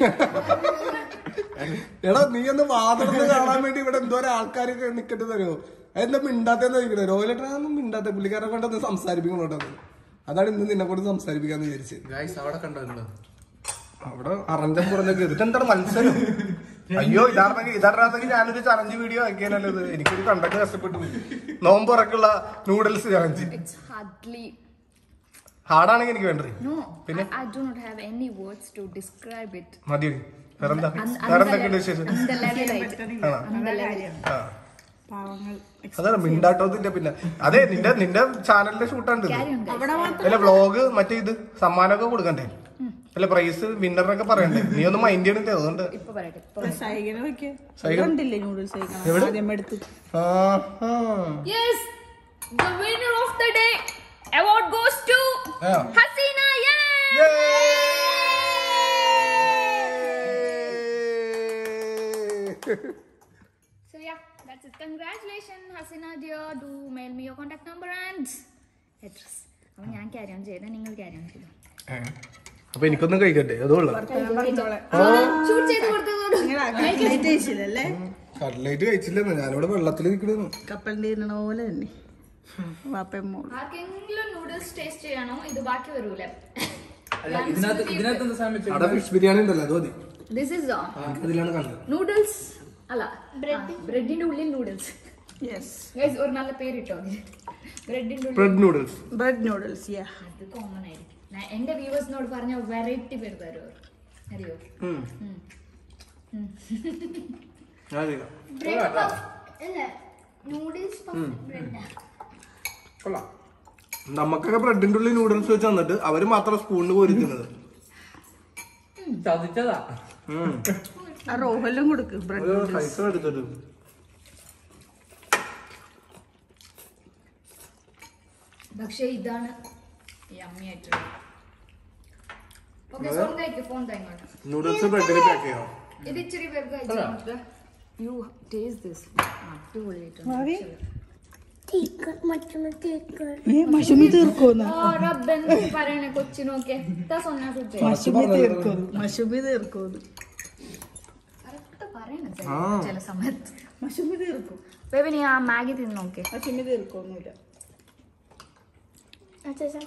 D: എടാ നീ ഒന്ന് വാതിലൊന്ന് കാണാൻ വേണ്ടി ഇവിടെ എന്തോരം ആൾക്കാരൊക്കെ നിക്കട്ട് തരുമോ എന്താ മിണ്ടാത്തേന്ന് ചോദിക്കണേ രോഹിലേട്ടനൊന്നും മിണ്ടാത്ത പുള്ളിക്കാരെ കൊണ്ടൊന്ന് സംസാരിപ്പിക്കണോട്ടോ അതാണ് ഇന്ന് നിന്നെ കൊണ്ട് സംസാരിപ്പിക്കാന്ന് വിചാരിച്ചത്
E: ഗായ്സ് അവിടെ കണ്ടോ നിങ്ങള്
D: അവിടെ അറഞ്ചം പുറഞ്ഞൊക്കെ ഇതിട്ട് എന്താണ് മത്സരം അയ്യോ ഇതാർന്നെങ്കിൽ ഇതാർന്നെങ്കിൽ ഞാനൊരു ചലഞ്ച് വീഡിയോ ആക്കിയാലല്ലോ ഇത് എനിക്കൊരു കണ്ടൊക്കെ കഷ്ടപ്പെട്ടു പോയി. നോമ്പ് ഉറക്കുള്ള നൂഡിൽസ് ചലഞ്ച്
A: ഇറ്റ്സ് ഹാർഡ്ലി
D: ഹാർഡാണെങ്കിൽ എനിക്ക് വേണ്ടത്
A: no I do not have any words to describe it
D: മതി വേറെന്താ വേറെന്തൊക്കെയുണ്ട് വിശേഷം
A: அந்த ലെവലായിട്ട്
D: ആണോ
A: அந்த ലെവൽ
D: ആ
C: പാവങ്ങൾ
D: അതാണ് മിണ്ടാട്ടോത്തിന്റെ പിന്നെ അതെ നിന്റെ നിന്റെ ചാനലിന്റെ ഷൂട്ടാണ്ട്
A: കാര്യം
D: അല്ല വ്ളോഗ് മറ്റേ ഇത് സമ്മാനമൊക്കെ കൊടുക്കണ്ടേ അല്ല പ്രൈസ് വിന്നറിനൊക്കെ പറയണ്ടേ നീ ഒന്നും മൈൻഡ് ചെയ്യണില്ലേ അതുകൊണ്ട്
A: ഇപ്പൊ പറയട്ടെ ഇപ്പൊ
C: സൈകന വെക്കേ
D: സൈഗ-
C: കണ്ടില്ലേ നൂഡിൽസ് കഴിക്കണം ആദ്യം എടുത്ത്
D: ആ, ആ.
A: Yes, the winner of the day award goes to
D: Yeah.
A: Hasina. Yay! So yeah, that's it. Congratulations, Hasina dear. Do mail me your contact number and address. അപ്പൊ ഞാൻ ക്യാരി ഓൺ ചെയ്ത് നിങ്ങൾ ക്യാരി ഓൺ ചെയ്തു
D: ഏ. അപ്പൊ എനിക്കൊന്നും കഴിക്കട്ടെ അതുകൊള്ള
A: shoot ചെയ്ത് കൊടുത്തത്
C: കട്ട്ലേറ്റ് കഴിച്ചില്ലല്ലേ
D: കട്ട്ലേറ്റ് കഴിച്ചില്ലെന്ന് ഞാനിവിടെ വെള്ളത്തിൽ നിൽക്കണെന്നു
C: കപ്പലിന്റെ ഇരുന്ന പോലെ തന്നെ വാപ്പയും മോളും
A: ആർക്കെങ്കിലും നൂഡിൽസ് ടേസ്റ്റ് ചെയ്യണോ ഇത് ബാക്കി വരൂലേ
E: അല്ല ഇതിനകത്ത് ഇതിനകത്ത് എന്താ സാധനം വെച്ചത്?
D: അവിടെ ഫിഷ് ബിരിയാണി ഉണ്ടല്ലോ അത് മതി
A: ദിസ് ഇസ്
D: അതിലാണ് കണ്ടത്
A: നൂഡിൽസ് അല്ല ബ്രെഡിന്റെ ഉള്ളിൽ നൂഡിൽസ്
C: യെസ്
A: ഗൈസ് ഒരു നല്ല പേരിട്ടോ ബ്രെഡിന്റെ ഉള്ളിൽ
D: bread noodles
C: bread noodles yeah
A: അത് കോമൺ ആയിരിക്കും ഞാൻ എന്റെ വ്യൂവേഴ്സിനോട് പറഞ്ഞ വെറൈറ്റി പേര് തരുമോ അറിയോ
D: ഉം.
A: ഉം.
D: ഞാൻ അറിയാം.
B: നൂഡിൽസ് ബ്രെഡ്
D: കൊള്ളാം നമുക്കൊക്കെ ബ്രെഡിന്റെ ഉള്ളിൽ നൂഡിൽസ് വെച്ച് തന്നിട്ട് അവര് മാത്രം സ്പൂണിന് കോരിക്കുന്നത്
E: ചതിച്ചതാ
C: ആ റോഹലും കൊടുക്ക് ബ്രെഡ്
D: സൈസ് എടുത്തിട്ട്
A: പക്ഷെ ഇതാണ് യമ്മി ആയിട്ടുള്ളത് ഓക്കെ ഫോൺ കഴിക്കും ഫോൺ തൈങ്ങോട്ട്
D: നൂഡിൽസ് ബ്രെഡിൽ പാക്ക് ചെയ്യാം
A: ഇത് ഇച്ചിരി പേർക്ക് കഴിച്ചാൽ യു ടേസ്റ്റ് ദിസ് അടിപൊളിയായിട്ടുണ്ട്
B: കേക്ക് മറ്റുള്ള കേക്ക്
C: ഏ മഷുമി തീർക്കോന്ന്
A: ആ റബ്ബൻ പറയണേ കൊച്ചിനൊക്കെ ഇതാ സൊന്നാ സുജെ
C: മഷുമി തീർക്കോന്ന് മഷുമി തീർക്കോന്ന്
A: കറക്റ്റ് പറയണേ ചില-
D: ആ.
A: ചില സമയത്ത്
C: മഷുമി തീർക്കും
A: ബേബി നീ ആ മാഗി തിന്ന് നോക്കേ
C: മഷുമി തീർക്കൊന്നുമില്ല
B: അച്ഛാ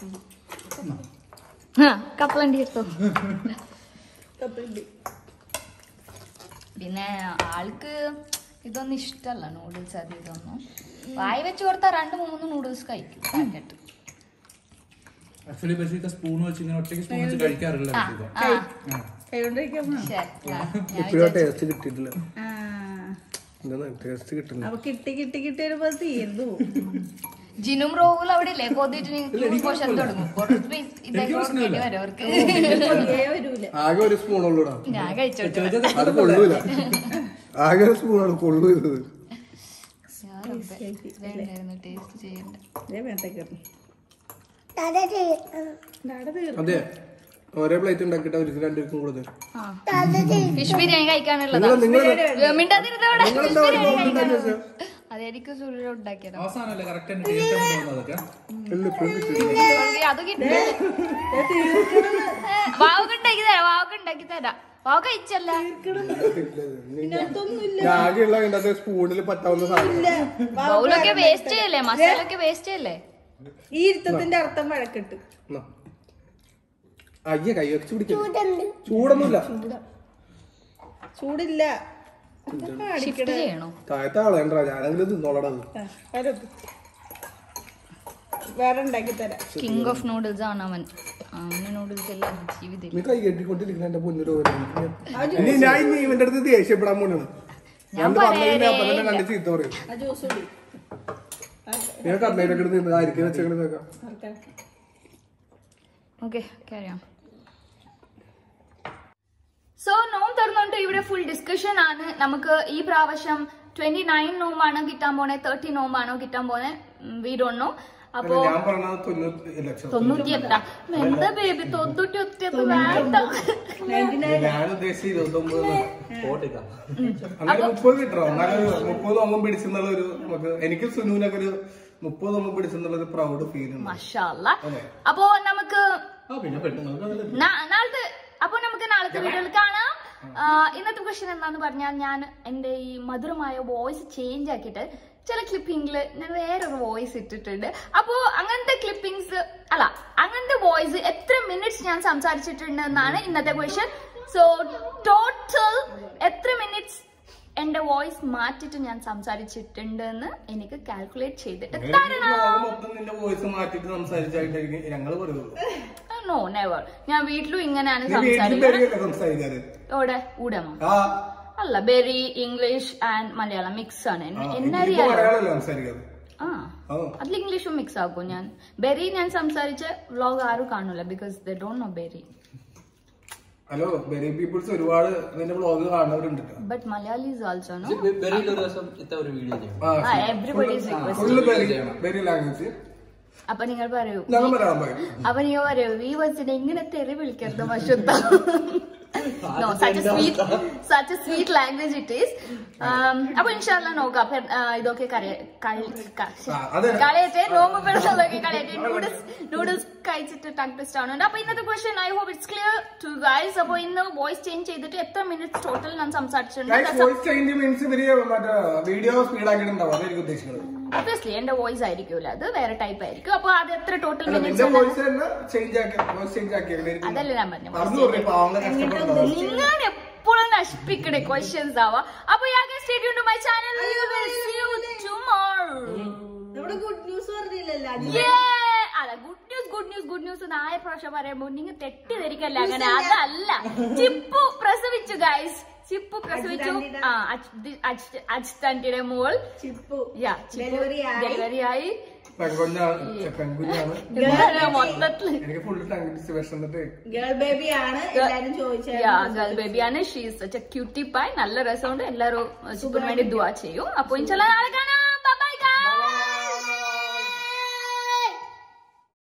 A: കപ്പലണ്ടി എടുത്തോ
C: കപ്പലണ്ടി
A: പിന്നെ ആൾക്ക് ഇതൊന്നും ഇഷ്ടല്ല നൂഡിൽസ് അത് ഇതൊന്നും വായി വെച്ച് കൊടുത്താൽ രണ്ട് മൂന്ന് നൂഡിൽസ് കഴിക്കും പാക്കറ്റ്
E: ആക്ച്വലി ബഷീർക്ക് സ്പൂൺ വെച്ച് ഇങ്ങനെ ഒറ്റയ്ക്ക് സ്പൂൺ വെച്ച് കഴിക്കാറില്ല
A: ആ
E: ബഷീർ
A: ആ
C: കൈ കൊണ്ട് കഴിക്കാമോ
A: ശരി ആ, ഞാൻ
D: ഇപ്പോഴും ടേസ്റ്റ് കിട്ടിയിട്ടില്ല
C: ആ
D: എന്താ ടേസ്റ്റ് കിട്ടില്ല
C: അപ്പൊ കിട്ടി കിട്ടി കിട്ടി വരുമ്പോ തീർന്നു
A: ജിനും റോഹുൽ അവിടെ ഇല്ലേ കൊതിട്ട് പോഷൻ തുടങ്ങും കുറച്ച് പീസ് ഇതൊക്കെ കൊടുക്കേണ്ടി വരും അവർക്ക്
C: കൊതിയേ വരൂല
D: ആകെ ഒരു സ്പൂൺ ഉള്ളൂടാ
A: ഞാൻ കഴിച്ചോട്ടെ
D: അത് കൊള്ളൂല ആകെ ഒരു സ്പൂണാണ് കൊള്ളൂരുന്നത്
A: ടേസ്റ്റ് ചെയ്യണ്ട
C: ഇതേ വേണ്ട കയറി
B: ദാദാ
C: നാടെ തീർന്നു
D: അതെ ഒരേ പ്ലേറ്റ് ഉണ്ടാക്കിയിട്ട് അവർക്ക് രണ്ടുപേർക്കും കൂടുതൽ
A: ഫിഷ് ബിരിയാണി കഴിക്കാനുള്ളതാ
D: നിങ്ങൾ
A: മിണ്ടാതിരുന്നവിടെ
D: നിങ്ങളെന്താ ഒരു ബോണ്ട് ഉണ്ടാക്കി വെച്ചത്?
A: അതായിരിക്കും സൂര്യ ഉണ്ടാക്കിയത്
E: അവസാനല്ലേ കറക്റ്റ് ടേസ്റ്റ് അതൊക്കെ
D: ഇല്ല, ഇപ്പോഴും കിട്ടിയില്ല.
A: അത് കിട്ടില്ല വാവക്ക് ഉണ്ടാക്കി തരാം വാവക്ക് ഉണ്ടാക്കി തരാം വാവ കഴിച്ചല്ല
D: ഞാൻ ആകെയുള്ള അതിന്റെ സ്പൂണിൽ പറ്റാവുന്ന സാധനം
A: ബൗളൊക്കെ വേസ്റ്റ് ചെയ്യല്ലേ മസാലൊക്കെ വേസ്റ്റ് ചെയ്യല്ലേ
C: ഈ ഇരുത്തത്തിന്റെ അർത്ഥം വഴക്കിട്ട്
D: എന്നാ. അയ്യ കൈ വെച്ച് പിടിക്കാം ചൂടൊന്നുമില്ല
C: ചൂടില്ല
A: ഷിഫ്റ്റ് ചെയ്യണോ
D: താഴത്തെ ആളേണ്ട ഞാനെങ്കിലും തിന്നോളടാ അത്.
C: ആ, വരൂ. വേറെ ഉണ്ടാക്കി തരാം
A: കിങ് ഓഫ് നൂഡിൽസ് ആണ് അവൻ അവന് നൂഡിൽസ് എല്ലാം ജീവിതം
D: നീ കൈ കെട്ടിക്കൊണ്ടിരിക്കുന്ന എന്റെ പൊന്നിട്ട് ഇനി ഞാൻ ഇനി ഇവന്റെ അടുത്ത് ദേഷ്യപ്പെടാൻ പോണാണ് ഞാൻ പറഞ്ഞതിന് അപ്പൊ തന്നെ കണ്ട് ചീത്ത പറയും
C: ആ ജ്യൂസ് കുടി
D: ഞാൻ കർണയിലൊക്കെ എടുത്ത് നിന്ന് ആയിരിക്കും വെച്ചേക്കണ നോക്കാം
C: ആർക്കാ?
A: ഓക്കെ അറിയാം സോ നോം തുറന്നുകൊണ്ട് ഇവിടെ ഫുൾ ഡിസ്കഷൻ ആണ് നമുക്ക് ഈ പ്രാവശ്യം ട്വന്റി നയൻ നോമാണ് കിട്ടാൻ പോണേ തേർട്ടി നോമാണോ കിട്ടാൻ പോണേ വി ഡോണ്ട് നോ അപ്പോ
D: ഞാൻ പറഞ്ഞത് തൊണ്ണൂറ്റി ലക്ഷം
A: തൊണ്ണൂറ്റി എട്ടാ എന്താ ബേബി തൊണ്ണൂറ്റി ഒറ്റത് വേണ്ട
D: ഞാൻ ഉദ്ദേശിച്ച ഇരുപത്തൊമ്പത് അങ്ങനെ മുപ്പത് കിട്ടണം എന്നാലും ഒരു മുപ്പത് നോമ്പും പിടിച്ചെന്നുള്ള ഒരു നമുക്ക് എനിക്ക് സുനുവിനൊക്കെ ഒരു മുപ്പത് നോമ്പും പിടിച്ചെന്നുള്ള ഒരു പ്രൗഡ് ഫീൽ ഉണ്ട്
A: മഷാല്ല അപ്പോ നമുക്ക്
D: ആ പിന്നെ പെട്ടെന്ന്
A: നാ- നാളത്തെ അപ്പൊ നമുക്ക് നാളത്തെ വീഡിയോയിൽ കാണാം ആ, ഇന്നത്തെ ക്വസ്റ്റ്യൻ എന്താന്ന് പറഞ്ഞാൽ ഞാൻ എന്റെ ഈ മധുരമായ വോയിസ് ചേഞ്ച് ആക്കിയിട്ട് ചില ക്ലിപ്പിംഗില് ഞാൻ വേറൊരു വോയിസ് ഇട്ടിട്ടുണ്ട് അപ്പോ അങ്ങനത്തെ ക്ലിപ്പിംഗ്സ് അല്ല അങ്ങനത്തെ വോയിസ് എത്ര മിനിറ്റ്സ് ഞാൻ സംസാരിച്ചിട്ടുണ്ട് എന്നാണ് ഇന്നത്തെ ക്വസ്റ്റ്യൻ സോ ടോട്ടൽ എത്ര മിനിറ്റ്സ് എന്റെ വോയിസ് മാറ്റിട്ട് ഞാൻ സംസാരിച്ചിട്ടുണ്ട് എന്ന് എനിക്ക് കാൽക്കുലേറ്റ് ചെയ്തിട്ട് തരണം
D: ലോകം മൊത്തം നിന്റെ വോയിസ് മാറ്റിട്ട് സംസാരിച്ചായിട്ടായിരിക്കും ഞങ്ങള് പറയുള്ളൂ
A: നോ നെവർ ഞാൻ വീട്ടിലും ഇങ്ങനെയാണ്
D: നീ വീട്ടിൽ
A: സംസാരിക്കുന്നത്
D: പേരെയൊക്കെ സംസാരിക്കാറ്
A: ഇവിടെ ഊടമോ
D: ആ
A: അല്ല very English and Malayalam mix ആണ് എന്നെ-
D: ആ,
A: എന്നെ
D: ഇപ്പൊ
A: അറിയാലോ
D: മലയാളമല്ലേ സംസാരിക്കാറ്
A: ആ
D: ആ
A: അതിൽ ഇംഗ്ലീഷും മിക്സ് ആക്കും ഞാൻ ബെറി ഞാൻ സംസാരിച്ച വ്ലോഗ് ആരും കാണൂല because they don't know very
D: hello very peoples ഒരുപാട് നിന്റെ വ്ളോഗ് കാണുന്നവരുണ്ട് ട്ടോ.
A: ബട്ട് മലയാളീസ് ഓൾസോ നോ
E: വെറിയിൽ ഒരു ദിവസം ഇത്ത ഒരു വീഡിയോ ചെയ്യും
D: ആ,
A: everybody is request
D: full very very language
A: അപ്പൊ നിങ്ങൾ പറയൂ
D: ഞങ്ങൾ മലയാളം പറയും
A: അപ്പൊ നിങ്ങൾ പറയൂ ഈ വച്ചിട്ട് എങ്ങനെ തെറി വിളിക്കരുത് മഷുദ്ധ no such a sweet such a sweet language it is um, അപ്പൊ ഇൻഷാല്ല നോക്കാം അപ്പൊ ആ, ഇതൊക്കെ കറി- കളി- ക- ശ്ശെ.
D: ആ, അതെ.
A: കളയട്ടെ നോമ്പ് പിറന്നതൊക്കെ കളയട്ടെ നൂഡിൽസ് നൂഡിൽസ് കഴിച്ചിട്ട് ടങ് ട്വിസ്റ്റ് ആവുന്നുണ്ട് അപ്പൊ ഇന്നത്തെ question I hope it's clear to guys അപ്പൊ ഇന്ന് വോയിസ് ചേഞ്ച് ചെയ്തിട്ട് എത്ര മിനിറ്റ്സ് ടോട്ടൽ ഞാൻ സംസാരിച്ചിട്ടുണ്ട്
D: വോയിസ് ചേഞ്ച് മീൻസ് ഇവര് മറ്റേ വീഡിയോ സ്പീഡ് ആക്കിയിട്ടുണ്ടാവും അതായിരിക്കും ഉദ്ദേശിക്കുന്നത്
A: ഒബ്വിയസ്ലി എന്റെ വോയിസ് ആയിരിക്കൂല അത് വേറെ ടൈപ്പ് ആയിരിക്കും അപ്പൊ അത് എത്ര ടോട്ടൽ
D: അല്ല
A: മിനിറ്റ്സ്
D: നിന്റെ വോയിസ് തന്നെ ചേഞ്ച് ആക്കി വോയിസ് ചേഞ്ച് ആക്കിയാൽ
A: അതല്ലേ ഞാൻ പറഞ്ഞു
D: പറഞ്ഞു പറഞ്ഞു പാവങ്ങളെ കഷ്ടപ്പെടുന്നത്
A: നിങ്ങൾ എപ്പോഴും നശിപ്പിക്കണേ ക്വസ്റ്റ്യൻസ് ആവാ അപ്പൊ stay tune to my channel tomorrow
C: നമ്മുടെ ഗുഡ് ന്യൂസ് പറഞ്ഞില്ലല്ലോ
A: Yeah! അല്ല good news good news good news നായ പ്രാവശ്യം പറയുമ്പോ നിങ്ങൾ തെറ്റിദ്ധരിക്കല്ല അങ്ങനെ അതല്ല ചിപ്പു പ്രസവിച്ചു ഗൈസ് ചിപ്പു പ്രസവിച്ചു ആ അച്ഛൻ്റെ മോൾ
C: ചിപ്പു
A: യാ ചിപ്പു
C: Delivery ആയി.
A: ഡെലിവറി ആയി
D: പെൺകുഞ്ഞാണ് പെൺകുഞ്ഞാണ്
A: എന്താണ് മൊത്തത്തില്
D: എനിക്ക് ഫുള്ള് ടങ്ക് വിഷന്നിട്ട്
C: ഗേൾ ബേബി ആണ് എല്ലാരും ചോദിച്ചത്
A: യാ ഗേൾ ബേബിയാണ് ഷീസ് ക്യൂട്ടി പായ് നല്ല രസമുണ്ട് എല്ലാരും ചിപ്പിന് വേണ്ടി ദുവാ ചെയ്യും അപ്പൊ ഇൻഷാല്ല നാളെ കാണാം